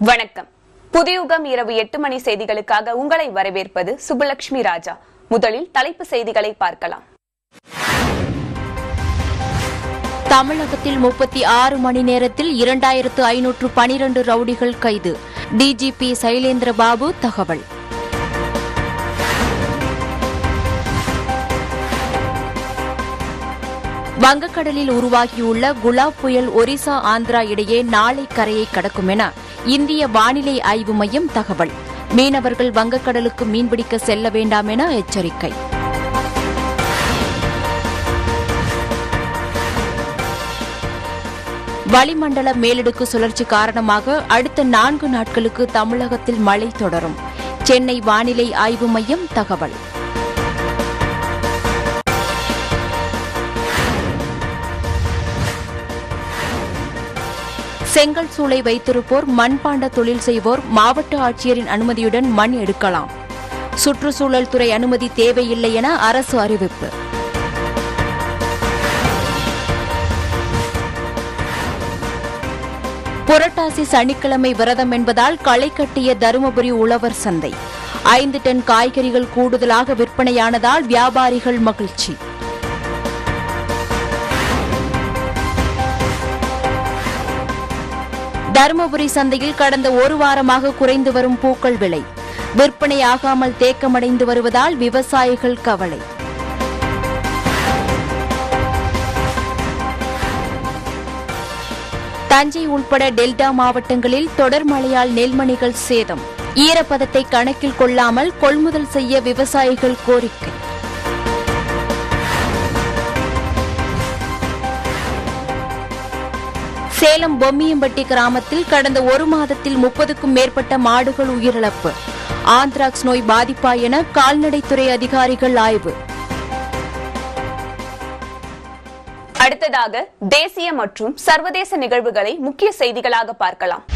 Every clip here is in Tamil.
வணக்கம் புதியுகம் இரவு எட்டு மணி செய்திகளுக்காக உங்களை வரவேற்பது சுபலட்சுமி ராஜா முதலில் தலைப்பு செய்திகளை பார்க்கலாம் தமிழகத்தில் முப்பத்தி ஆறு மணி நேரத்தில் இரண்டாயிரத்து ஐநூற்று பனிரண்டு ரவுடிகள் கைது டிஜிபி சைலேந்திர பாபு தகவல் வங்கக்கடலில் உருவாகியுள்ள குலாப் புயல் ஒரிசா ஆந்திரா இடையே நாளை கரையை கடக்கும் என இந்திய வானிலை ஆய்வு மையம் தகவல் மீனவர்கள் வங்கக்கடலுக்கு மீன்பிடிக்க செல்ல வேண்டாம் என எச்சரிக்கை வளிமண்டல மேலடுக்கு சுழற்சி காரணமாக அடுத்த நான்கு நாட்களுக்கு தமிழகத்தில் மழை தொடரும் சென்னை வானிலை ஆய்வு மையம் தகவல் செங்கல் சூளை வைத்திருப்போர் மண்பாண்ட தொழில் செய்வோர் மாவட்ட ஆட்சியரின் அனுமதியுடன் மண் எடுக்கலாம் சுற்றுச்சூழல் துறை அனுமதி தேவையில்லை என அரசு அறிவிப்பு புரட்டாசி சனிக்கிழமை விரதம் என்பதால் களை கட்டிய தருமபுரி உழவர் சந்தை ஐந்து டன் காய்கறிகள் கூடுதலாக விற்பனையானதால் வியாபாரிகள் மகிழ்ச்சி தருமபுரி சந்தையில் கடந்த ஒரு வாரமாக குறைந்து வரும் பூக்கள் விலை விற்பனையாகாமல் தேக்கமடைந்து வருவதால் விவசாயிகள் கவலை தஞ்சை உள்பட டெல்டா மாவட்டங்களில் தொடர் மழையால் நெல்மணிகள் சேதம் ஈரப்பதத்தை கணக்கில் கொள்ளாமல் கொள்முதல் செய்ய விவசாயிகள் கோரிக்கை சேலம் பொம்மியம்பட்டி கிராமத்தில் கடந்த ஒரு மாதத்தில் முப்பதுக்கும் மேற்பட்ட மாடுகள் உயிரிழப்பு ஆந்த்ராக்ஸ் நோய் பாதிப்பா என கால்நடைத்துறை அதிகாரிகள் ஆய்வு அடுத்ததாக தேசிய மற்றும் சர்வதேச நிகழ்வுகளை முக்கிய செய்திகளாக பார்க்கலாம்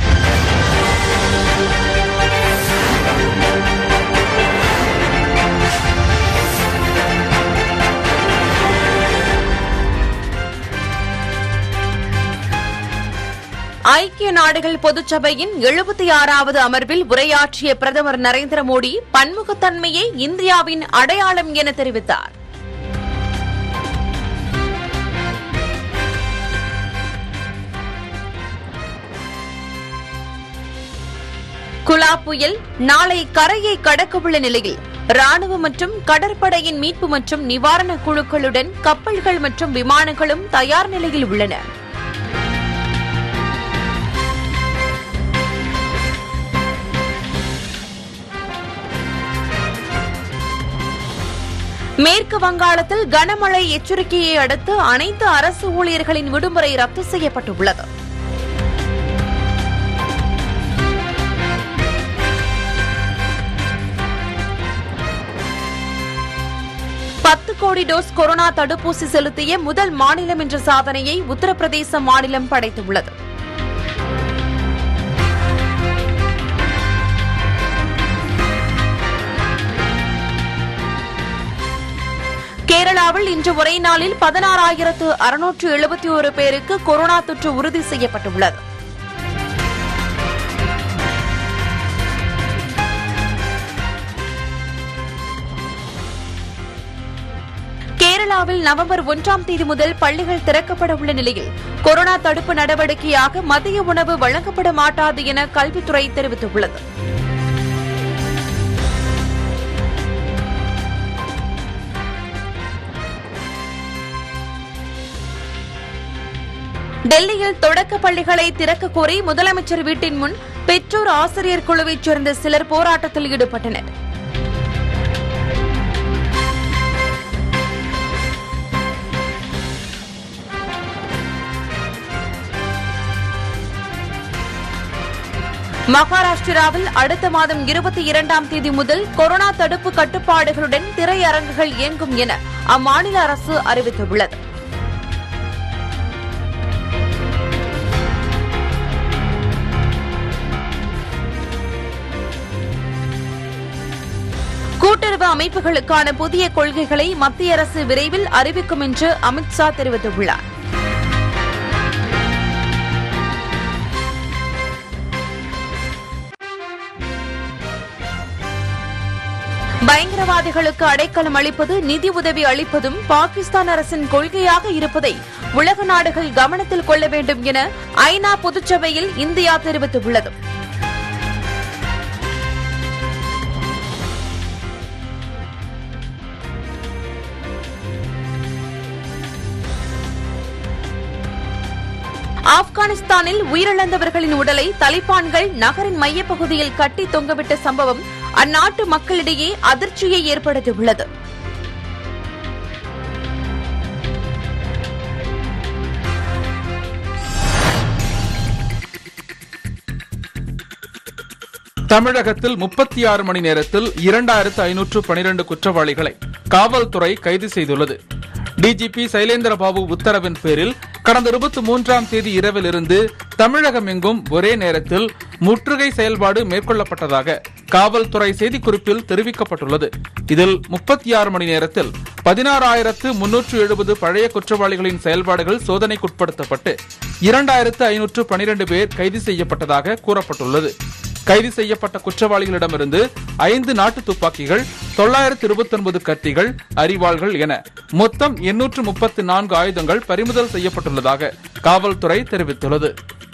ஐக்கிய நாடுகள் பொதுச்சபையின் எழுபத்தி ஆறாவது அமர்வில் உரையாற்றிய பிரதமர் நரேந்திர மோடி பன்முகத்தன்மையே இந்தியாவின் அடையாளம் என தெரிவித்தார் குலா புயல் நாளை கரையை கடக்கவுள்ள நிலையில் ராணுவ மற்றும் கடற்படையின் மீட்பு மற்றும் நிவாரண குழுக்களுடன் கப்பல்கள் மற்றும் விமானங்களும் தயார் நிலையில் உள்ளன மேற்கு வங்காளத்தில் கனமழை எச்சரிக்கையை அடுத்து அனைத்து அரசு ஊழியர்களின் விடுமுறை ரத்து செய்யப்பட்டுள்ளது பத்து கோடி டோஸ் கொரோனா தடுப்பூசி செலுத்திய முதல் மாநிலம் என்ற சாதனையை உத்தரப்பிரதேச மாநிலம் படைத்துள்ளது கேரளாவில் இன்று ஒரே நாளில் பதினாறாயிரத்து அறுநூற்று எழுபத்தி ஒரு பேருக்கு கொரோனா தொற்று உறுதி செய்யப்பட்டுள்ளது கேரளாவில் நவம்பர் ஒன்றாம் தேதி முதல் பள்ளிகள் திறக்கப்பட உள்ள நிலையில் கொரோனா தடுப்பு நடவடிக்கையாக மதிய உணவு வழங்கப்பட மாட்டாது என கல்வித்துறை தெரிவித்துள்ளது டெல்லியில் தொடக்க பள்ளிகளை திறக்க கோரி முதலமைச்சர் வீட்டின் முன் பெற்றோர் ஆசிரியர் குழுவைச் சேர்ந்த சிலர் போராட்டத்தில் ஈடுபட்டனர் மகாராஷ்டிராவில் அடுத்த மாதம் இருபத்தி இரண்டாம் தேதி முதல் கொரோனா தடுப்பு கட்டுப்பாடுகளுடன் திரையரங்குகள் இயங்கும் என அம்மாநில அரசு அறிவித்துள்ளது கூட்டுறவு அமைப்புகளுக்கான புதிய கொள்கைகளை மத்திய அரசு விரைவில் அறிவிக்கும் என்று அமித்ஷா தெரிவித்துள்ளார் பயங்கரவாதிகளுக்கு அடைக்கலம் அளிப்பது நிதி உதவி அளிப்பதும் பாகிஸ்தான் அரசின் கொள்கையாக இருப்பதை உலக நாடுகள் கவனத்தில் கொள்ள வேண்டும் என ஐநா பொதுச்சபையில் இந்தியா தெரிவித்துள்ளது ஆப்கானிஸ்தானில் உயிரிழந்தவர்களின் உடலை தலிபான்கள் நகரின் மையப்பகுதியில் கட்டி தொங்கவிட்ட சம்பவம் அந்நாட்டு மக்களிடையே அதிர்ச்சியை ஏற்படுத்தியுள்ளது தமிழகத்தில் முப்பத்தி ஆறு மணி நேரத்தில் இரண்டாயிரத்து ஐநூற்று பனிரெண்டு குற்றவாளிகளை காவல்துறை கைது செய்துள்ளது டிஜிபி சைலேந்திரபாபு உத்தரவின் பேரில் கடந்த இருபத்தி மூன்றாம் தேதி இரவிலிருந்து தமிழகம் எங்கும் ஒரே நேரத்தில் முற்றுகை செயல்பாடு மேற்கொள்ளப்பட்டதாக காவல்துறை செய்திக்குறிப்பில் தெரிவிக்கப்பட்டுள்ளது இதில் முப்பத்தி ஆறு மணி நேரத்தில் பதினாறாயிரத்து முன்னூற்று எழுபது பழைய குற்றவாளிகளின் செயல்பாடுகள் சோதனைக்குட்படுத்தப்பட்டு இரண்டாயிரத்து ஐநூற்று பனிரெண்டு பேர் கைது செய்யப்பட்டதாக கூறப்பட்டுள்ளது கைது செய்யப்பட்ட குற்றவாளிகளிடமிருந்து ஐந்து நாட்டு துப்பாக்கிகள் தொள்ளாயிரத்து இருபத்தி ஒன்பது கத்திகள் அரிவாள்கள் என மொத்தம் எண்ணூற்று முப்பத்தி நான்கு ஆயுதங்கள் பறிமுதல் செய்யப்பட்டுள்ளதாக காவல்துறை தெரிவித்துள்ளது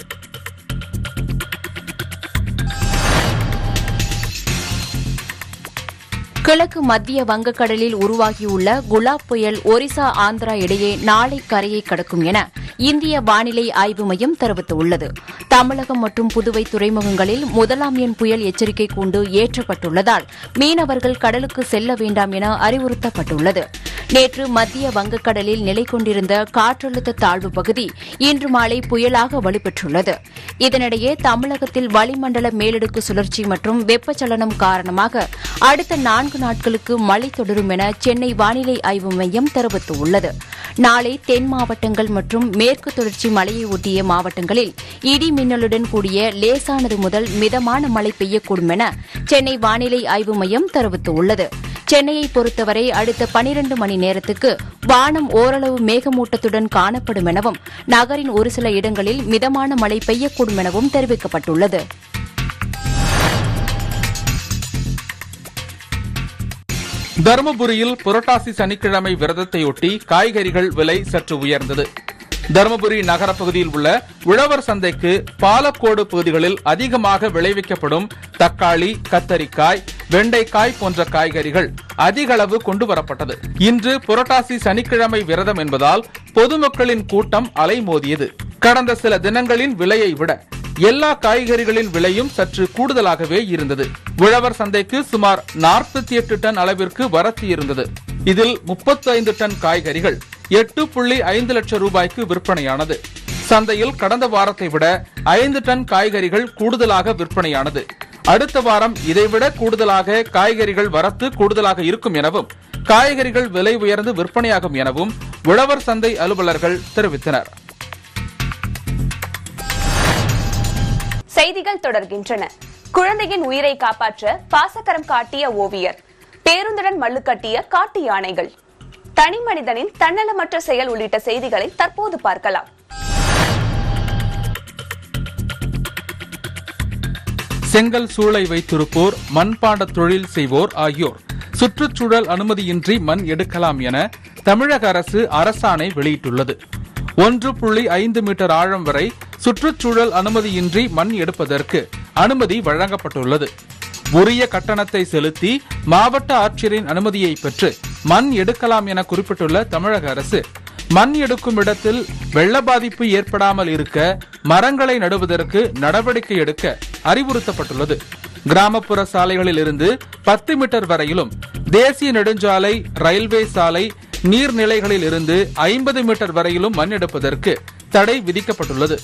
கிழக்கு மத்திய வங்கக்கடலில் உருவாகியுள்ள குலாப் புயல் ஒரிசா ஆந்திரா இடையே நாளை கரையை கடக்கும் என இந்திய வானிலை ஆய்வு மையம் தெரிவித்துள்ளது தமிழகம் மற்றும் புதுவை துறைமுகங்களில் முதலாம் எண் புயல் எச்சரிக்கை கூண்டு ஏற்றப்பட்டுள்ளதால் மீனவர்கள் கடலுக்கு செல்ல வேண்டாம் என அறிவுறுத்தப்பட்டுள்ளது நேற்று மத்திய வங்கக்கடலில் நிலை கொண்டிருந்த காற்றழுத்த தாழ்வு பகுதி இன்று மாலை புயலாக வலுப்பெற்றுள்ளது இதனிடையே தமிழகத்தில் வளிமண்டல மேலடுக்கு சுழற்சி மற்றும் வெப்பச்சலனம் காரணமாக அடுத்த நான்கு நாட்களுக்கு மழை தொடரும் என சென்னை வானிலை ஆய்வு மையம் தெரிவித்துள்ளது நாளை தென் மாவட்டங்கள் மற்றும் மேற்கு தொடர்ச்சி மலையை ஒட்டிய மாவட்டங்களில் இடி மின்னலுடன் கூடிய லேசானது முதல் மிதமான மழை பெய்யக்கூடும் என சென்னை வானிலை ஆய்வு மையம் தெரிவித்துள்ளது சென்னையை பொறுத்தவரை அடுத்த பனிரண்டு மணி நேரத்துக்கு வானம் ஓரளவு மேகமூட்டத்துடன் காணப்படும் எனவும் நகரின் ஒரு சில இடங்களில் மிதமான மழை பெய்யக்கூடும் எனவும் தெரிவிக்கப்பட்டுள்ளது தருமபுரியில் புரட்டாசி சனிக்கிழமை விரதத்தையொட்டி காய்கறிகள் விலை சற்று உயர்ந்தது தருமபுரி நகர பகுதியில் உள்ள உழவர் சந்தைக்கு பாலக்கோடு பகுதிகளில் அதிகமாக விளைவிக்கப்படும் தக்காளி கத்தரிக்காய் வெண்டைக்காய் போன்ற காய்கறிகள் அதிக அளவு கொண்டு வரப்பட்டது இன்று புரட்டாசி சனிக்கிழமை விரதம் என்பதால் பொதுமக்களின் கூட்டம் அலைமோதியது கடந்த சில தினங்களின் விலையை விட எல்லா காய்கறிகளின் விலையும் சற்று கூடுதலாகவே இருந்தது உழவர் சந்தைக்கு சுமார் நாற்பத்தி எட்டு டன் அளவிற்கு வரத்து இருந்தது இதில் 35 டன் காய்கறிகள் எட்டு புள்ளி ஐந்து லட்சம் ரூபாய்க்கு விற்பனையானது சந்தையில் கடந்த வாரத்தை விட ஐந்து டன் காய்கறிகள் கூடுதலாக விற்பனையானது அடுத்த வாரம் இதைவிட கூடுதலாக காய்கறிகள் வரத்து கூடுதலாக இருக்கும் எனவும் காய்கறிகள் விலை உயர்ந்து விற்பனையாகும் எனவும் உழவர் சந்தை அலுவலர்கள் தெரிவித்தனர் செய்திகள் தொடர்கின்றன குழந்தையின் உயிரை காப்பாற்ற பாசக்கரம் காட்டிய ஓவியர் பேருந்துடன் மல்லு கட்டிய காட்டு யானைகள் தனி மனிதனின் தன்னலமற்ற செயல் உள்ளிட்ட செய்திகளை தற்போது பார்க்கலாம் செங்கல் சூளை வைத்திருப்போர் மண்பாண்ட தொழில் செய்வோர் ஆகியோர் சுற்றுச்சூழல் அனுமதியின்றி மண் எடுக்கலாம் என தமிழக அரசு அரசாணை வெளியிட்டுள்ளது ஒன்று புள்ளி ஐந்து மீட்டர் ஆழம் வரை சுற்றுச்சூழல் அனுமதியின்றி மண் எடுப்பதற்கு அனுமதி வழங்கப்பட்டுள்ளது உரிய கட்டணத்தை செலுத்தி மாவட்ட ஆட்சியரின் அனுமதியை பெற்று மண் எடுக்கலாம் என குறிப்பிட்டுள்ள தமிழக அரசு மண் எடுக்கும் இடத்தில் வெள்ள பாதிப்பு ஏற்படாமல் இருக்க மரங்களை நடுவதற்கு நடவடிக்கை எடுக்க அறிவுறுத்தப்பட்டுள்ளது கிராமப்புற சாலைகளில் இருந்து பத்து மீட்டர் வரையிலும் தேசிய நெடுஞ்சாலை ரயில்வே சாலை நீர்நிலைகளில் இருந்து ஐம்பது மீட்டர் வரையிலும் மண் எடுப்பதற்கு தடை விதிக்கப்பட்டுள்ளது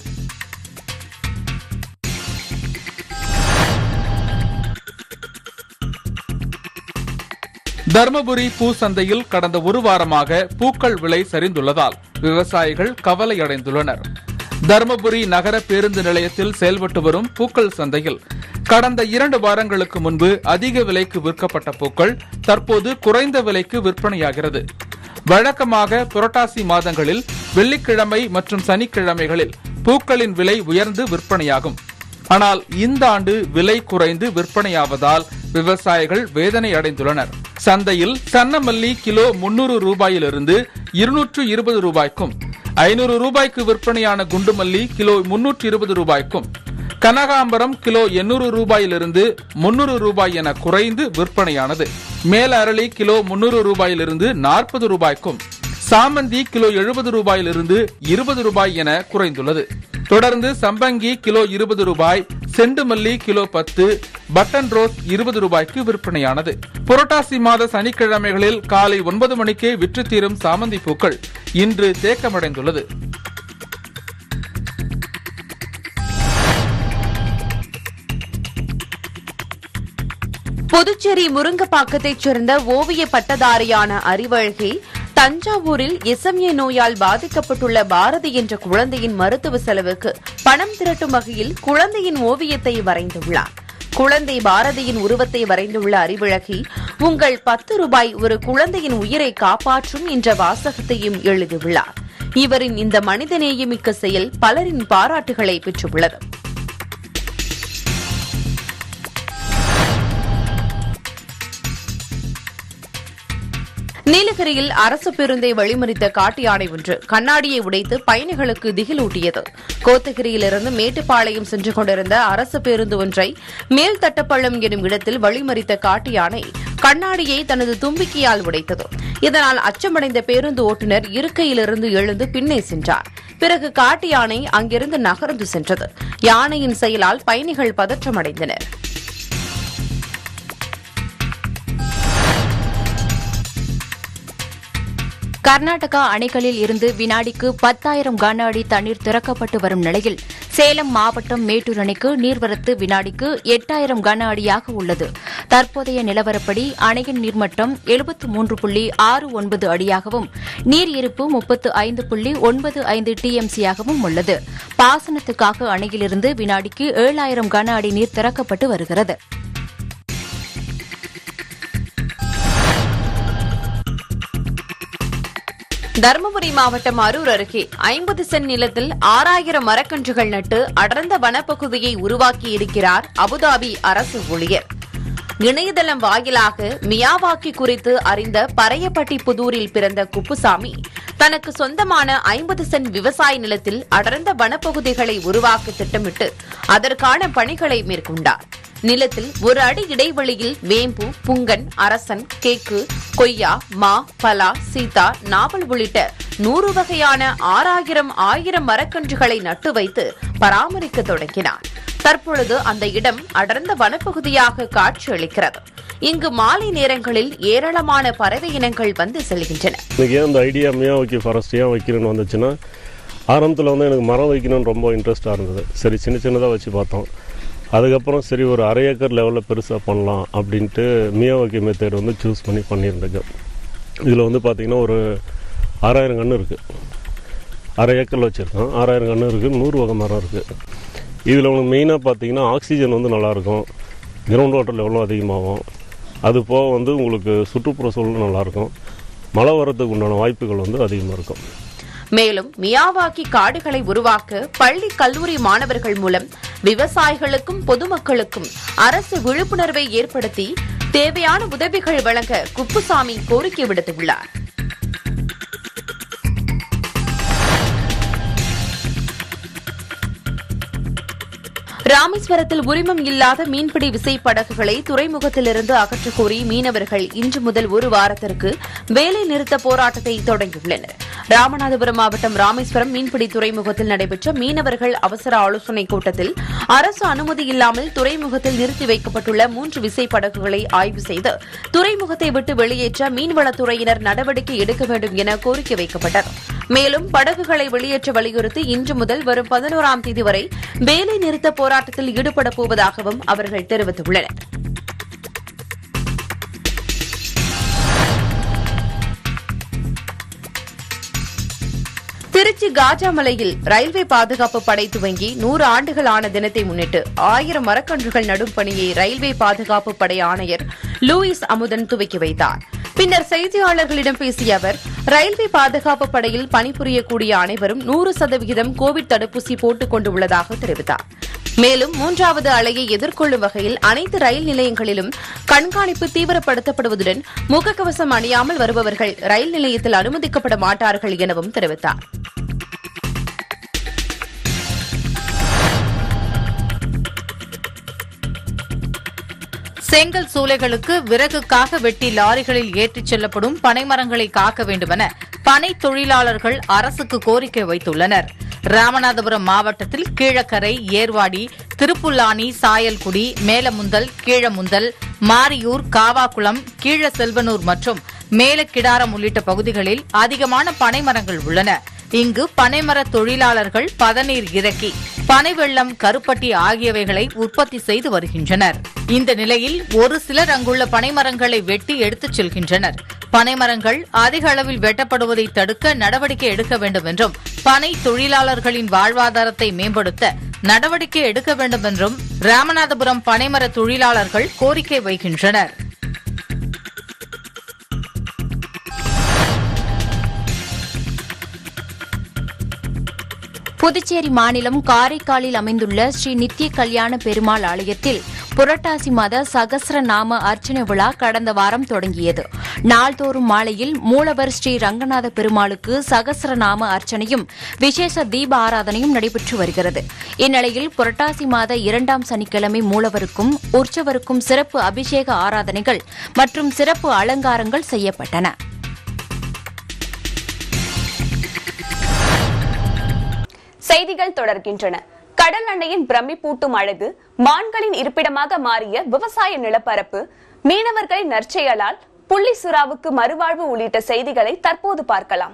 தர்மபுரி பூ சந்தையில் கடந்த ஒரு வாரமாக பூக்கள் விலை சரிந்துள்ளதால் விவசாயிகள் கவலை அடைந்துள்ளனர் தர்மபுரி நகர பேருந்து நிலையத்தில் செயல்பட்டு வரும் பூக்கள் சந்தையில் கடந்த இரண்டு வாரங்களுக்கு முன்பு அதிக விலைக்கு விற்கப்பட்ட பூக்கள் தற்போது குறைந்த விலைக்கு விற்பனையாகிறது வழக்கமாக புரட்டாசி மாதங்களில் வெள்ளிக்கிழமை மற்றும் சனிக்கிழமைகளில் பூக்களின் விலை உயர்ந்து விற்பனையாகும் ஆனால் இந்த ஆண்டு விலை குறைந்து விற்பனையாவதால் விவசாயிகள் வேதனை அடைந்துள்ளனர் சந்தையில் சன்னமல்லி கிலோ முன்னூறு ரூபாயிலிருந்து இருநூற்று இருபது ரூபாய்க்கும் ஐநூறு ரூபாய்க்கு விற்பனையான குண்டுமல்லி கிலோ முன்னூற்று இருபது ரூபாய்க்கும் கனகாம்பரம் கிலோ எண்ணூறு ரூபாயிலிருந்து முன்னூறு ரூபாய் என குறைந்து விற்பனையானது மேல அரளி கிலோ முன்னூறு ரூபாயிலிருந்து நாற்பது ரூபாய்க்கும் சாமந்தி கிலோ எழுபது ரூபாயிலிருந்து இருபது ரூபாய் என குறைந்துள்ளது தொடர்ந்து சம்பங்கி கிலோ இருபது ரூபாய் செண்டுமல்லி கிலோ பத்து பட்டன் ரோஸ் இருபது ரூபாய்க்கு விற்பனையானது புரட்டாசி மாத சனிக்கிழமைகளில் காலை ஒன்பது மணிக்கே விற்று தீரும் சாமந்தி பூக்கள் இன்று தேக்கமடைந்துள்ளது புதுச்சேரி முருங்கப்பாக்கத்தைச் சேர்ந்த ஓவிய பட்டதாரியான அறிவழகி தஞ்சாவூரில் எஸ்எம்ஏ நோயால் பாதிக்கப்பட்டுள்ள பாரதி என்ற குழந்தையின் மருத்துவ செலவுக்கு பணம் திரட்டும் வகையில் குழந்தையின் ஓவியத்தை வரைந்துள்ளார் குழந்தை பாரதியின் உருவத்தை வரைந்துள்ள அறிவிழகி உங்கள் பத்து ரூபாய் ஒரு குழந்தையின் உயிரை காப்பாற்றும் என்ற வாசகத்தையும் எழுதியுள்ளார் இவரின் இந்த மனிதநேயமிக்க செயல் பலரின் பாராட்டுகளை பெற்றுள்ளது நீலகிரியில் அரசு பேருந்தை வழிமறித்த காட்டு யானை ஒன்று கண்ணாடியை உடைத்து பயணிகளுக்கு திகிலூட்டியது கோத்தகிரியிலிருந்து மேட்டுப்பாளையம் சென்று கொண்டிருந்த அரசு பேருந்து ஒன்றை மேல்தட்டப்பள்ளம் எனும் இடத்தில் வழிமறித்த காட்டு யானை கண்ணாடியை தனது தும்பிக்கையால் உடைத்தது இதனால் அச்சமடைந்த பேருந்து ஓட்டுநர் இருக்கையிலிருந்து எழுந்து பின்னே சென்றார் பிறகு காட்டு யானை அங்கிருந்து நகர்ந்து சென்றது யானையின் செயலால் பயணிகள் பதற்றமடைந்தனர் கர்நாடகா அணைகளில் இருந்து வினாடிக்கு பத்தாயிரம் கன அடி தண்ணீர் திறக்கப்பட்டு வரும் நிலையில் சேலம் மாவட்டம் மேட்டூர் அணைக்கு நீர்வரத்து வினாடிக்கு எட்டாயிரம் கன அடியாக உள்ளது தற்போதைய நிலவரப்படி அணையின் நீர்மட்டம் எழுபத்து மூன்று புள்ளி ஆறு ஒன்பது அடியாகவும் நீர் இருப்பு முப்பத்து ஐந்து புள்ளி ஒன்பது ஐந்து டிஎம்சியாகவும் உள்ளது பாசனத்துக்காக அணையிலிருந்து வினாடிக்கு ஏழாயிரம் கன அடி நீர் திறக்கப்பட்டு வருகிறது தருமபுரி மாவட்டம் அரூர் அருகே ஐம்பது சென்ட் நிலத்தில் ஆறாயிரம் மரக்கன்றுகள் நட்டு அடர்ந்த வனப்பகுதியை உருவாக்கி இருக்கிறார் அபுதாபி அரசு ஊழியர் இணையதளம் வாயிலாக மியாவாக்கி குறித்து அறிந்த பறையப்பட்டி புதூரில் பிறந்த குப்புசாமி தனக்கு சொந்தமான ஐம்பது சென்ட் விவசாய நிலத்தில் அடர்ந்த வனப்பகுதிகளை உருவாக்க திட்டமிட்டு அதற்கான பணிகளை மேற்கொண்டார் நிலத்தில் ஒரு அடி இடைவெளியில் வேம்பு புங்கன் அரசன் கேக்கு கொய்யா மா பலா சீதா நாவல் உள்ளிட்ட நூறு வகையான ஆறாயிரம் ஆயிரம் மரக்கன்றுகளை நட்டு வைத்து பராமரிக்க தொடங்கினார் தற்பொழுது அந்த இடம் அடர்ந்த வனப்பகுதியாக காட்சியளிக்கிறது இங்கு மாலை நேரங்களில் ஏராளமான பறவை இனங்கள் வந்து செல்கின்றன எனக்கு ஏன் அந்த ஐடியா மியாவாக்கி ஃபாரஸ்ட் ஏன் வைக்கணும்னு வந்துச்சுன்னா ஆரம்பத்தில் வந்து எனக்கு மரம் வைக்கணும்னு ரொம்ப இன்ட்ரெஸ்டாக இருந்தது சரி சின்ன சின்னதாக வச்சு பார்த்தோம் அதுக்கப்புறம் சரி ஒரு அரை ஏக்கர் லெவலில் பெருசாக பண்ணலாம் அப்படின்ட்டு மியாவாக்கி மெத்தேட் வந்து சூஸ் பண்ணி பண்ணியிருந்தேங்க இதில் வந்து பார்த்திங்கன்னா ஒரு ஆறாயிரம் கன்று இருக்குது அரை ஏக்கரில் வச்சுருக்கோம் ஆறாயிரம் கன்று இருக்குது நூறு வகை மரம் இருக்குது இதில் உங்களுக்கு மெயினாக பார்த்தீங்கன்னா ஆக்சிஜன் வந்து நல்லாயிருக்கும் கிரவுண்ட் வாட்டர் லெவலும் அதிகமாகும் அது போக வந்து உங்களுக்கு சுற்றுப்புற சூழலும் நல்லாயிருக்கும் மழை வரதுக்கு உண்டான வாய்ப்புகள் வந்து அதிகமாக இருக்கும் மேலும் மியாவாக்கி காடுகளை உருவாக்க பள்ளி கல்லூரி மாணவர்கள் மூலம் விவசாயிகளுக்கும் பொதுமக்களுக்கும் அரசு விழிப்புணர்வை ஏற்படுத்தி தேவையான உதவிகள் வழங்க குப்புசாமி கோரிக்கை விடுத்துள்ளார் ராமேஸ்வரத்தில் உரிமம் இல்லாத மீன்பிடி விசைப்படகுகளை துறைமுகத்திலிருந்து அகற்றக் கோரி மீனவர்கள் இன்று முதல் ஒரு வாரத்திற்கு வேலை நிறுத்த போராட்டத்தை தொடங்கியுள்ளனர் ராமநாதபுரம் மாவட்டம் ராமேஸ்வரம் மீன்பிடி துறைமுகத்தில் நடைபெற்ற மீனவர்கள் அவசர ஆலோசனைக் கூட்டத்தில் அரசு அனுமதி இல்லாமல் துறைமுகத்தில் நிறுத்தி வைக்கப்பட்டுள்ள மூன்று விசைப்படகுகளை ஆய்வு செய்து துறைமுகத்தை விட்டு வெளியேற்ற மீன்வளத்துறையினர் நடவடிக்கை எடுக்க வேண்டும் என கோரிக்கை வைக்கப்பட்டது மேலும் படகுகளை வெளியேற்ற வலியுறுத்தி இன்று முதல் வரும் பதினோராம் தேதி வரை வேலை நிறுத்த போராட்டத்தில் ஈடுபடப் போவதாகவும் அவர்கள் தெரிவித்துள்ளனர் திருச்சி காஜாமலையில் ரயில்வே பாதுகாப்பு படை துவங்கி நூறு ஆண்டுகள் ஆன தினத்தை முன்னிட்டு ஆயிரம் மரக்கன்றுகள் நடும் பணியை ரயில்வே பாதுகாப்பு படை ஆணையர் லூயிஸ் அமுதன் துவக்கி வைத்தார் பின்னர் செய்தியாளர்களிடம் பேசிய அவர் ரயில்வே பாதுகாப்பு படையில் பணிபுரியக்கூடிய அனைவரும் நூறு சதவிகிதம் கோவிட் தடுப்பூசி போட்டுக் கொண்டுள்ளதாக தெரிவித்தார் மேலும் மூன்றாவது அலையை எதிர்கொள்ளும் வகையில் அனைத்து ரயில் நிலையங்களிலும் கண்காணிப்பு தீவிரப்படுத்தப்படுவதுடன் முகக்கவசம் அணியாமல் வருபவர்கள் ரயில் நிலையத்தில் அனுமதிக்கப்பட மாட்டார்கள் எனவும் தெரிவித்தார் செங்கல் சூளைகளுக்கு விறகுக்காக வெட்டி லாரிகளில் ஏற்றிச் செல்லப்படும் பனைமரங்களை காக்க வேண்டுமென பனை தொழிலாளர்கள் அரசுக்கு கோரிக்கை வைத்துள்ளனர் ராமநாதபுரம் மாவட்டத்தில் கீழக்கரை ஏர்வாடி திருப்புல்லானி சாயல்குடி மேலமுந்தல் கீழமுந்தல் மாரியூர் காவாக்குளம் கீழ செல்வனூர் மற்றும் மேலக்கிடாரம் உள்ளிட்ட பகுதிகளில் அதிகமான பனைமரங்கள் உள்ளன இங்கு பனைமர தொழிலாளர்கள் பதநீர் இறக்கி பனை வெள்ளம் கருப்பட்டி ஆகியவைகளை உற்பத்தி செய்து வருகின்றனர் இந்த நிலையில் ஒரு சிலர் அங்குள்ள பனைமரங்களை வெட்டி எடுத்துச் செல்கின்றனர் பனைமரங்கள் அதிக அளவில் வெட்டப்படுவதை தடுக்க நடவடிக்கை எடுக்க வேண்டும் என்றும் பனை தொழிலாளர்களின் வாழ்வாதாரத்தை மேம்படுத்த நடவடிக்கை எடுக்க வேண்டும் என்றும் ராமநாதபுரம் பனைமர தொழிலாளர்கள் கோரிக்கை வைக்கின்றனர் புதுச்சேரி மாநிலம் காரைக்காலில் அமைந்துள்ள ஸ்ரீ நித்திய கல்யாண பெருமாள் ஆலயத்தில் புரட்டாசி மாத சகஸ்ர நாம அர்ச்சனை விழா கடந்த வாரம் தொடங்கியது நாள்தோறும் மாலையில் மூலவர் ஸ்ரீ ரங்கநாத பெருமாளுக்கு சகஸ்ர நாம அர்ச்சனையும் விசேஷ தீப ஆராதனையும் நடைபெற்று வருகிறது இந்நிலையில் புரட்டாசி மாத இரண்டாம் சனிக்கிழமை மூலவருக்கும் உற்சவருக்கும் சிறப்பு அபிஷேக ஆராதனைகள் மற்றும் சிறப்பு அலங்காரங்கள் செய்யப்பட்டன செய்திகள் தொடர்கின்றன கடல் அன்னையின் பிரமிப்பூட்டும் அழகு மான்களின் இருப்பிடமாக மாறிய விவசாய நிலப்பரப்பு மீனவர்களின் நற்செயலால் புள்ளி சுறாவுக்கு மறுவாழ்வு உள்ளிட்ட செய்திகளை தற்போது பார்க்கலாம்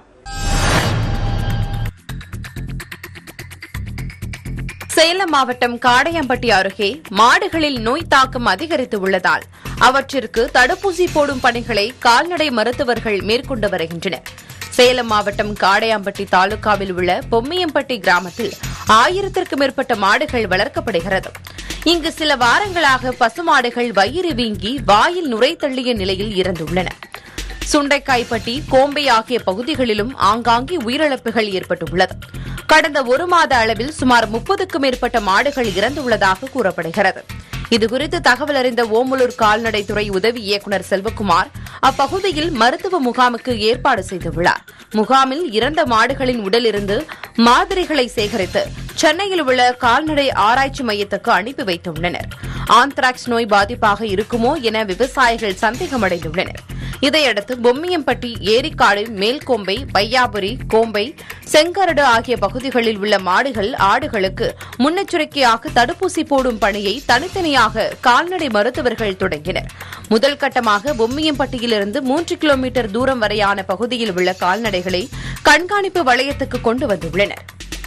சேலம் மாவட்டம் காடையம்பட்டி அருகே மாடுகளில் நோய் தாக்கம் அதிகரித்து உள்ளதால் அவற்றிற்கு தடுப்பூசி போடும் பணிகளை கால்நடை மருத்துவர்கள் மேற்கொண்டு வருகின்றனர் சேலம் மாவட்டம் காடையாம்பட்டி தாலுகாவில் உள்ள பொம்மியம்பட்டி கிராமத்தில் ஆயிரத்திற்கும் மேற்பட்ட மாடுகள் வளர்க்கப்படுகிறது இங்கு சில வாரங்களாக பசுமாடுகள் வயிறு வீங்கி வாயில் நுரை தள்ளிய நிலையில் இறந்துள்ளன சுண்டைக்காய்பட்டி கோம்பை ஆகிய பகுதிகளிலும் ஆங்காங்கே உயிரிழப்புகள் ஏற்பட்டுள்ளது கடந்த ஒரு மாத அளவில் சுமார் முப்பதுக்கும் மேற்பட்ட மாடுகள் இறந்துள்ளதாக கூறப்படுகிறது இதுகுறித்து தகவல் அறிந்த ஓமலூர் கால்நடைத்துறை உதவி இயக்குநர் செல்வகுமார் அப்பகுதியில் மருத்துவ முகாமுக்கு ஏற்பாடு செய்துள்ளார் முகாமில் இறந்த மாடுகளின் உடலிருந்து மாதிரிகளை சேகரித்து சென்னையில் உள்ள கால்நடை ஆராய்ச்சி மையத்துக்கு அனுப்பி வைத்துள்ளனர் ஆந்த்ராக்ஸ் நோய் பாதிப்பாக இருக்குமோ என விவசாயிகள் சந்தேகமடைந்துள்ளனர் இதையடுத்து பொம்மியம்பட்டி ஏரிக்காடு மேல்கோம்பை வையாபுரி கோம்பை செங்கரடு ஆகிய பகுதிகளில் உள்ள மாடுகள் ஆடுகளுக்கு முன்னெச்சரிக்கையாக தடுப்பூசி போடும் பணியை தனித்தனியாக கால்நடை மருத்துவர்கள் தொடங்கினர் முதல் கட்டமாக பொம்மியம்பட்டியிலிருந்து மூன்று கிலோமீட்டர் தூரம் வரையான பகுதியில் உள்ள கால்நடைகளை கண்காணிப்பு வளையத்துக்கு கொண்டு வந்துள்ளனர்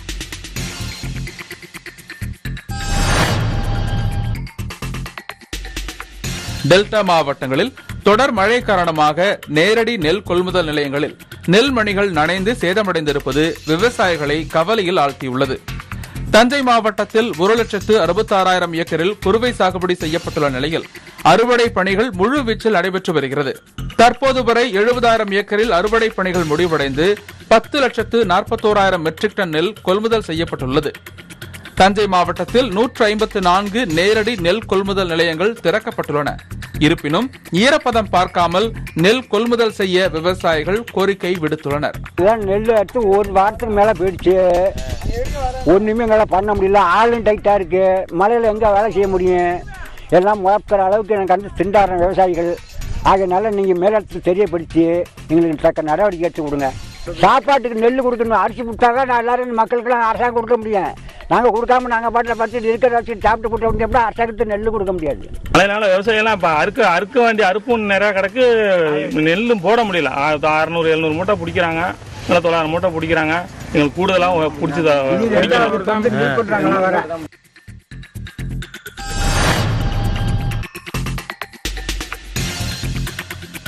டெல்டா மாவட்டங்களில் தொடர் மழை காரணமாக நேரடி நெல் கொள்முதல் நிலையங்களில் நெல் மணிகள் நனைந்து சேதமடைந்திருப்பது விவசாயிகளை கவலையில் ஆழ்த்தியுள்ளது தஞ்சை மாவட்டத்தில் ஒரு லட்சத்து அறுபத்தாறாயிரம் ஏக்கரில் குறுவை சாகுபடி செய்யப்பட்டுள்ள நிலையில் அறுவடை பணிகள் முழு வீச்சில் நடைபெற்று வருகிறது தற்போது வரை எழுபதாயிரம் ஏக்கரில் அறுவடை பணிகள் முடிவடைந்து பத்து லட்சத்து நாற்பத்தோராயிரம் மெட்ரிக் டன் நெல் கொள்முதல் செய்யப்பட்டுள்ளது தஞ்சை மாவட்டத்தில் நூற்று ஐம்பத்து நான்கு நேரடி நெல் கொள்முதல் நிலையங்கள் திறக்கப்பட்டுள்ளன இருப்பினும் ஈரப்பதம் பார்க்காமல் நெல் கொள்முதல் செய்ய விவசாயிகள் கோரிக்கை விடுத்துள்ளனர் இதான் நெல் எடுத்து ஒரு வாரத்துக்கு மேலே போயிடுச்சு ஒன்றுமே எங்களால் பண்ண முடியல ஆளும் டைட்டாக இருக்குது மழையில் எங்கே வேலை செய்ய முடியும் எல்லாம் முழக்கிற அளவுக்கு எனக்கு வந்து திண்டாடுற விவசாயிகள் ஆகையினால நீங்கள் மேலிடத்துக்கு தெரியப்படுத்தி எங்களுக்கு தக்க நடவடிக்கை எடுத்து கொடுங்க சாப்பாட்டுக்கு நெல் கொடுக்கணும் அரிசி கொடுத்தாங்க நான் எல்லாரும் மக்களுக்கெல்லாம் அரசாங்கம் கொடுக்க முடியும் நாங்கள் கொடுக்காம நாங்கள் பாட்டில் பார்த்து இருக்கிற அரிசி சாப்பிட்டு கொடுக்க முடியாமல் அரசாங்கத்துக்கு நெல் கொடுக்க முடியாது அதனால விவசாயம் இப்போ அறுக்க அறுக்க வேண்டிய அறுப்பும் நிறைய கிடக்கு நெல்லும் போட முடியல ஆ- அறுநூறு எழுநூறு மூட்டை பிடிக்கிறாங்க இல்லை தொள்ளாயிரம் மூட்டை பிடிக்கிறாங்க எங்களுக்கு கூடுதலாக பிடிச்சி பிடிக்கணும்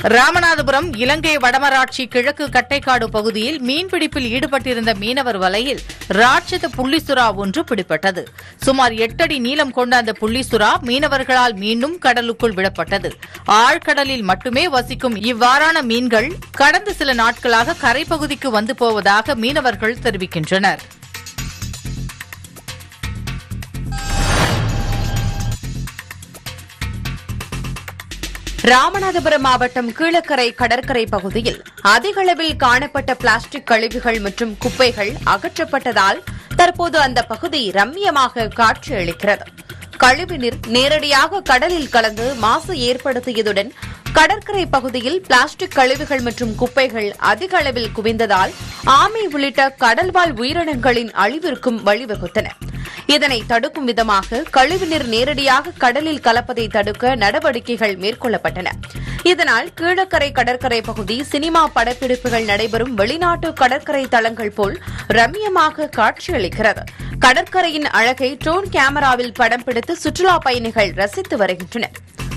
ராமநாதபுரம் இலங்கை வடமராட்சி கிழக்கு கட்டைக்காடு பகுதியில் மீன்பிடிப்பில் ஈடுபட்டிருந்த மீனவர் வலையில் ராட்சத புள்ளிசுறா ஒன்று பிடிபட்டது சுமார் எட்டடி நீளம் கொண்ட அந்த புள்ளிசுறா மீனவர்களால் மீண்டும் கடலுக்குள் விடப்பட்டது ஆழ்கடலில் மட்டுமே வசிக்கும் இவ்வாறான மீன்கள் கடந்த சில நாட்களாக கரைப்பகுதிக்கு வந்து போவதாக மீனவர்கள் தெரிவிக்கின்றனர் ராமநாதபுரம் மாவட்டம் கீழக்கரை கடற்கரை பகுதியில் அதிக அளவில் காணப்பட்ட பிளாஸ்டிக் கழிவுகள் மற்றும் குப்பைகள் அகற்றப்பட்டதால் தற்போது அந்த பகுதி ரம்மியமாக காட்சியளிக்கிறது கழிவுநீர் நேரடியாக கடலில் கலந்து மாசு ஏற்படுத்தியதுடன் கடற்கரை பகுதியில் பிளாஸ்டிக் கழிவுகள் மற்றும் குப்பைகள் அதிக அளவில் குவிந்ததால் ஆமை உள்ளிட்ட கடல்வாழ் உயிரினங்களின் அழிவிற்கும் வழிவகுத்தன இதனை தடுக்கும் விதமாக கழிவுநீர் நேரடியாக கடலில் கலப்பதை தடுக்க நடவடிக்கைகள் மேற்கொள்ளப்பட்டன இதனால் கீழக்கரை கடற்கரை பகுதி சினிமா படப்பிடிப்புகள் நடைபெறும் வெளிநாட்டு கடற்கரை தளங்கள் போல் ரம்மியமாக காட்சியளிக்கிறது கடற்கரையின் அழகை ட்ரோன் கேமராவில் படம் பிடித்து சுற்றுலா பயணிகள் ரசித்து வருகின்றனர்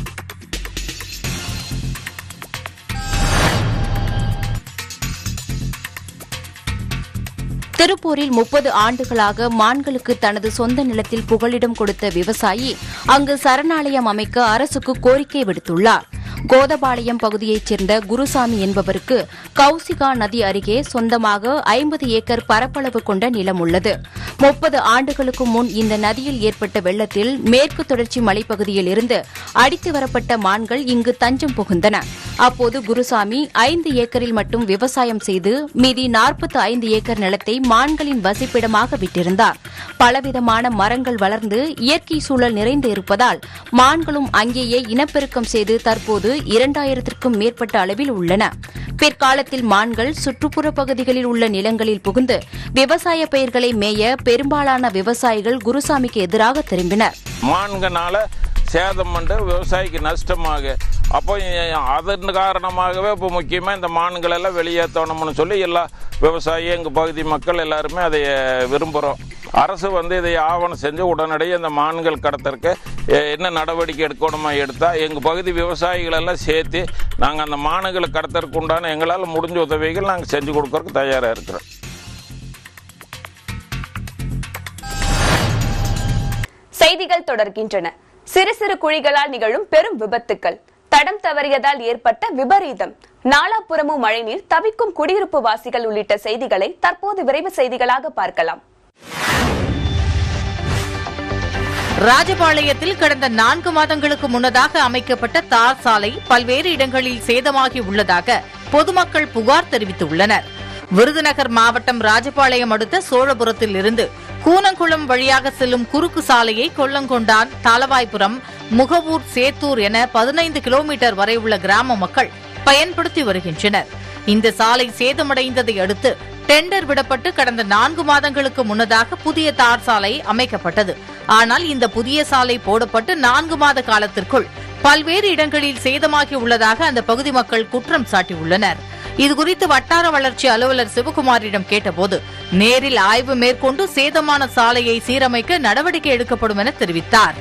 திருப்பூரில் முப்பது ஆண்டுகளாக மான்களுக்கு தனது சொந்த நிலத்தில் புகலிடம் கொடுத்த விவசாயி அங்கு சரணாலயம் அமைக்க அரசுக்கு கோரிக்கை விடுத்துள்ளார் கோதபாளையம் பகுதியைச் சேர்ந்த குருசாமி என்பவருக்கு கௌசிகா நதி அருகே சொந்தமாக ஐம்பது ஏக்கர் பரப்பளவு கொண்ட நிலம் உள்ளது முப்பது ஆண்டுகளுக்கு முன் இந்த நதியில் ஏற்பட்ட வெள்ளத்தில் மேற்கு தொடர்ச்சி மலைப்பகுதியில் இருந்து அடித்து வரப்பட்ட மான்கள் இங்கு தஞ்சம் புகுந்தன அப்போது குருசாமி ஐந்து ஏக்கரில் மட்டும் விவசாயம் செய்து மீதி நாற்பத்தி ஐந்து ஏக்கர் நிலத்தை மான்களின் வசிப்பிடமாக விட்டிருந்தார் பலவிதமான மரங்கள் வளர்ந்து இயற்கை சூழல் நிறைந்து இருப்பதால் மான்களும் அங்கேயே இனப்பெருக்கம் செய்து தற்போது இரண்டாயிரத்திற்கும் மேற்பட்ட அளவில் உள்ளன பிற்காலத்தில் மான்கள் சுற்றுப்புற பகுதிகளில் உள்ள நிலங்களில் புகுந்து விவசாய பயிர்களை மேய பெரும்பாலான விவசாயிகள் குருசாமிக்கு எதிராக திரும்பினர் மான்கனால சேதம் பண்ணி விவசாயிக்கு நஷ்டமாக அப்போ அதன் காரணமாகவே இப்போ முக்கியமாக இந்த மான்கள் எல்லாம் வெளியேற்றணும்னு சொல்லி எல்லா விவசாயி எங்கள் பகுதி மக்கள் எல்லாருமே அதை விரும்புகிறோம் அரசு வந்து இதை ஆவணம் செஞ்சு உடனடியாக இந்த மான்கள் கடத்தற்கு எ- என்ன நடவடிக்கை எடுக்கணுமா எடுத்தால் எங்கள் பகுதி விவசாயிகள் எல்லாம் சேர்த்து நாங்கள் அந்த மான்களை கடத்தறதுக்கு உண்டான எங்களால் முடிஞ்ச உதவிகள் நாங்கள் செஞ்சு கொடுக்கறதுக்கு தயாராக இருக்கிறோம் செய்திகள் தொடர்கின்றன சிறு சிறு குழிகளால் நிகழும் பெரும் விபத்துக்கள் தடம் தவறியதால் ஏற்பட்ட விபரீதம் நாலாபுறமும் மழைநீர் தவிக்கும் குடியிருப்பு வாசிகள் உள்ளிட்ட செய்திகளை தற்போது விரைவு செய்திகளாக பார்க்கலாம் ராஜபாளையத்தில் கடந்த நான்கு மாதங்களுக்கு முன்னதாக அமைக்கப்பட்ட தார் சாலை பல்வேறு இடங்களில் சேதமாகி உள்ளதாக பொதுமக்கள் புகார் தெரிவித்துள்ளனர் விருதுநகர் மாவட்டம் ராஜபாளையம் அடுத்த சோழபுரத்தில் இருந்து கூனங்குளம் வழியாக செல்லும் குறுக்கு சாலையை கொல்லங்கொண்டான் தாளவாய்புரம் முகவூர் சேத்தூர் என பதினைந்து கிலோமீட்டர் வரை உள்ள கிராம மக்கள் பயன்படுத்தி வருகின்றனர் இந்த சாலை சேதமடைந்ததை அடுத்து டெண்டர் விடப்பட்டு கடந்த நான்கு மாதங்களுக்கு முன்னதாக புதிய தார் சாலை அமைக்கப்பட்டது ஆனால் இந்த புதிய சாலை போடப்பட்டு நான்கு மாத காலத்திற்குள் பல்வேறு இடங்களில் சேதமாகி உள்ளதாக அந்த பகுதி மக்கள் குற்றம் சாட்டியுள்ளனர் இதுகுறித்து வட்டார வளர்ச்சி அலுவலர் சிவகுமாரிடம் கேட்டபோது நேரில் ஆய்வு மேற்கொண்டு சேதமான சாலையை சீரமைக்க நடவடிக்கை எடுக்கப்படும் என தெரிவித்தார்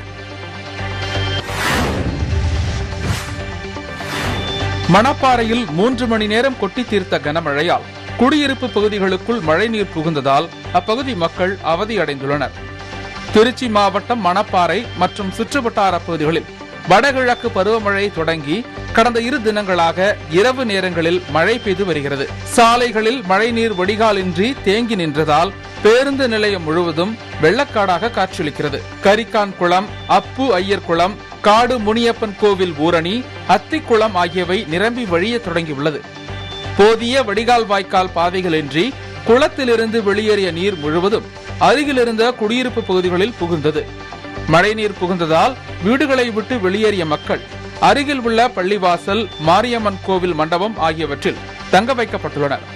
மணப்பாறையில் மூன்று மணி நேரம் கொட்டி தீர்த்த கனமழையால் குடியிருப்பு பகுதிகளுக்குள் மழைநீர் புகுந்ததால் அப்பகுதி மக்கள் அவதியடைந்துள்ளனர் திருச்சி மாவட்டம் மணப்பாறை மற்றும் சுற்றுவட்டார பகுதிகளில் வடகிழக்கு பருவமழை தொடங்கி கடந்த இரு தினங்களாக இரவு நேரங்களில் மழை பெய்து வருகிறது சாலைகளில் மழைநீர் வடிகாலின்றி தேங்கி நின்றதால் பேருந்து நிலையம் முழுவதும் வெள்ளக்காடாக காட்சியளிக்கிறது கரிக்கான் குளம் அப்பு ஐயர் குளம் காடு முனியப்பன் கோவில் ஊரணி அத்திக்குளம் ஆகியவை நிரம்பி வழிய தொடங்கியுள்ளது போதிய வடிகால் வாய்க்கால் பாதைகளின்றி குளத்திலிருந்து வெளியேறிய நீர் முழுவதும் அருகிலிருந்த குடியிருப்பு பகுதிகளில் புகுந்தது மழைநீர் புகுந்ததால் வீடுகளை விட்டு வெளியேறிய மக்கள் அருகில் உள்ள பள்ளிவாசல் மாரியம்மன் கோவில் மண்டபம் ஆகியவற்றில் தங்க வைக்கப்பட்டுள்ளனர்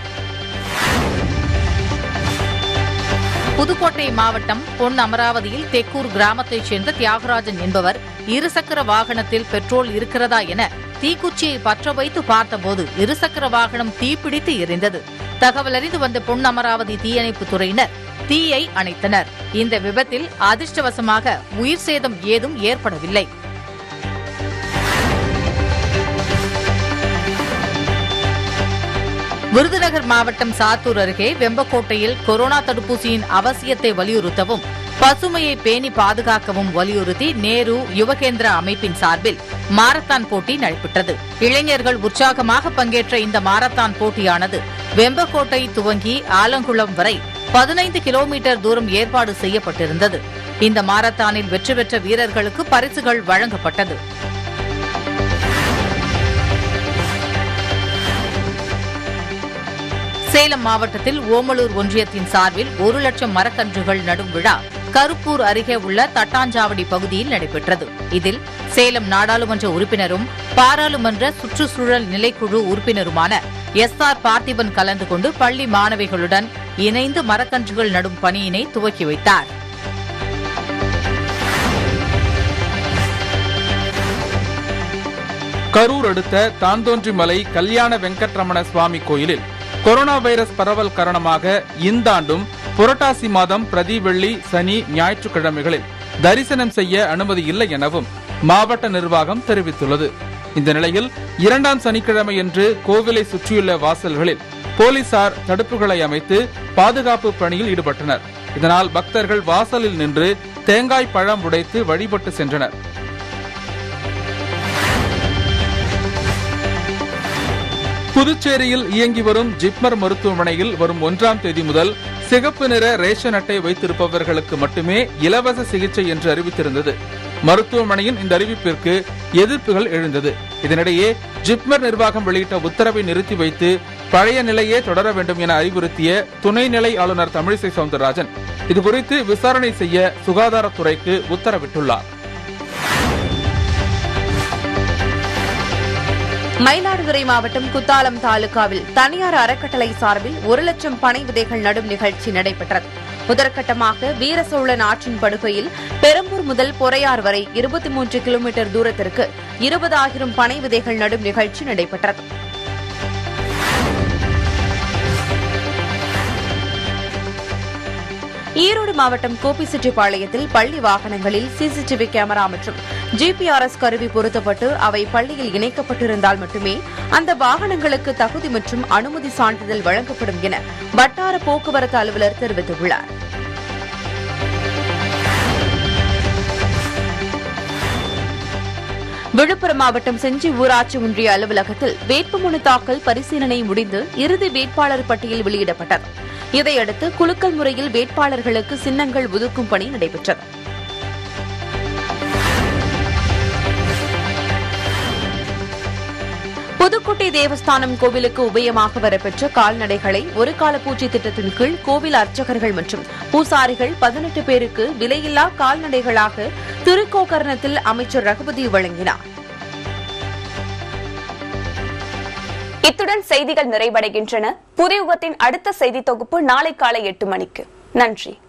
புதுக்கோட்டை மாவட்டம் பொன் அமராவதியில் தெக்கூர் கிராமத்தைச் சேர்ந்த தியாகராஜன் என்பவர் இருசக்கர வாகனத்தில் பெட்ரோல் இருக்கிறதா என தீக்குச்சியை பற்ற வைத்து பார்த்தபோது இருசக்கர வாகனம் தீப்பிடித்து எரிந்தது தகவல் அறிந்து வந்த பொன் அமராவதி தீயணைப்பு துறையினர் தீயை அணைத்தனர் இந்த விபத்தில் அதிர்ஷ்டவசமாக உயிர் சேதம் ஏதும் ஏற்படவில்லை விருதுநகர் மாவட்டம் சாத்தூர் அருகே வெம்பக்கோட்டையில் கொரோனா தடுப்பூசியின் அவசியத்தை வலியுறுத்தவும் பசுமையை பேணி பாதுகாக்கவும் வலியுறுத்தி நேரு யுவகேந்திரா அமைப்பின் சார்பில் மாரத்தான் போட்டி நடைபெற்றது இளைஞர்கள் உற்சாகமாக பங்கேற்ற இந்த மாரத்தான் போட்டியானது வெம்பக்கோட்டை துவங்கி ஆலங்குளம் வரை பதினைந்து கிலோமீட்டர் தூரம் ஏற்பாடு செய்யப்பட்டிருந்தது இந்த மாரத்தானில் வெற்றி பெற்ற வீரர்களுக்கு பரிசுகள் வழங்கப்பட்டது சேலம் மாவட்டத்தில் ஓமலூர் ஒன்றியத்தின் சார்பில் ஒரு லட்சம் மரக்கன்றுகள் நடும் விழா கருப்பூர் அருகே உள்ள தட்டாஞ்சாவடி பகுதியில் நடைபெற்றது இதில் சேலம் நாடாளுமன்ற உறுப்பினரும் பாராளுமன்ற சுற்றுச்சூழல் நிலைக்குழு உறுப்பினருமான எஸ் ஆர் பார்த்திபன் கலந்து கொண்டு பள்ளி மாணவிகளுடன் இணைந்து மரக்கன்றுகள் நடும் பணியினை துவக்கி வைத்தார் கரூர் அடுத்த தாந்தோன்றிமலை கல்யாண வெங்கட்ரமண சுவாமி கோயிலில் கொரோனா வைரஸ் பரவல் காரணமாக இந்த ஆண்டும் புரட்டாசி மாதம் பிரதி வெள்ளி சனி ஞாயிற்றுக்கிழமைகளில் தரிசனம் செய்ய அனுமதி இல்லை எனவும் மாவட்ட நிர்வாகம் தெரிவித்துள்ளது இந்த நிலையில் இரண்டாம் சனிக்கிழமையன்று கோவிலை சுற்றியுள்ள வாசல்களில் போலீசார் தடுப்புகளை அமைத்து பாதுகாப்பு பணியில் ஈடுபட்டனர் இதனால் பக்தர்கள் வாசலில் நின்று தேங்காய் பழம் உடைத்து வழிபட்டு சென்றனர் புதுச்சேரியில் இயங்கி வரும் ஜிப்மர் மருத்துவமனையில் வரும் ஒன்றாம் தேதி முதல் சிகப்பு நிற ரேஷன் அட்டை வைத்திருப்பவர்களுக்கு மட்டுமே இலவச சிகிச்சை என்று அறிவித்திருந்தது மருத்துவமனையின் இந்த அறிவிப்பிற்கு எதிர்ப்புகள் எழுந்தது இதனிடையே ஜிப்மர் நிர்வாகம் வெளியிட்ட உத்தரவை நிறுத்தி வைத்து பழைய நிலையே தொடர வேண்டும் என அறிவுறுத்திய துணைநிலை ஆளுநர் தமிழிசை சவுந்தரராஜன் இதுகுறித்து விசாரணை செய்ய சுகாதாரத்துறைக்கு உத்தரவிட்டுள்ளார் மயிலாடுதுறை மாவட்டம் குத்தாலம் தாலுகாவில் தனியார் அறக்கட்டளை சார்பில் ஒரு லட்சம் பனை விதைகள் நடும் நிகழ்ச்சி நடைபெற்றது முதற்கட்டமாக வீரசோழன் ஆற்றின் படுகையில் பெரம்பூர் முதல் பொறையார் வரை இருபத்தி மூன்று கிலோமீட்டர் தூரத்திற்கு இருபதாயிரம் பனை விதைகள் நடும் நிகழ்ச்சி நடைபெற்றது ஈரோடு மாவட்டம் கோபிச்செட்டிப்பாளையத்தில் பள்ளி வாகனங்களில் சிசிடிவி கேமரா மற்றும் ஜிபிஆர்எஸ் கருவி பொருத்தப்பட்டு அவை பள்ளியில் இணைக்கப்பட்டிருந்தால் மட்டுமே அந்த வாகனங்களுக்கு தகுதி மற்றும் அனுமதி சான்றிதழ் வழங்கப்படும் என வட்டார போக்குவரத்து அலுவலர் தெரிவித்துள்ளார் விழுப்புரம் மாவட்டம் செஞ்சி ஊராட்சி ஒன்றிய அலுவலகத்தில் வேட்புமனு தாக்கல் பரிசீலனை முடிந்து இறுதி வேட்பாளர் பட்டியல் வெளியிடப்பட்டது இதையடுத்து குலுக்கல் முறையில் வேட்பாளர்களுக்கு சின்னங்கள் ஒதுக்கும் பணி நடைபெற்றது புதுக்கோட்டை தேவஸ்தானம் கோவிலுக்கு உபயமாக வரப்பெற்ற கால்நடைகளை ஒரு கால பூஜை திட்டத்தின் கீழ் கோவில் அர்ச்சகர்கள் மற்றும் பூசாரிகள் பதினெட்டு பேருக்கு விலையில்லா கால்நடைகளாக திருக்கோகர்ணத்தில் அமைச்சர் ரகுபதி வழங்கினார் இத்துடன் செய்திகள் நிறைவடைகின்றன புதிய யுகத்தின் அடுத்த செய்தி தொகுப்பு நாளை காலை எட்டு மணிக்கு நன்றி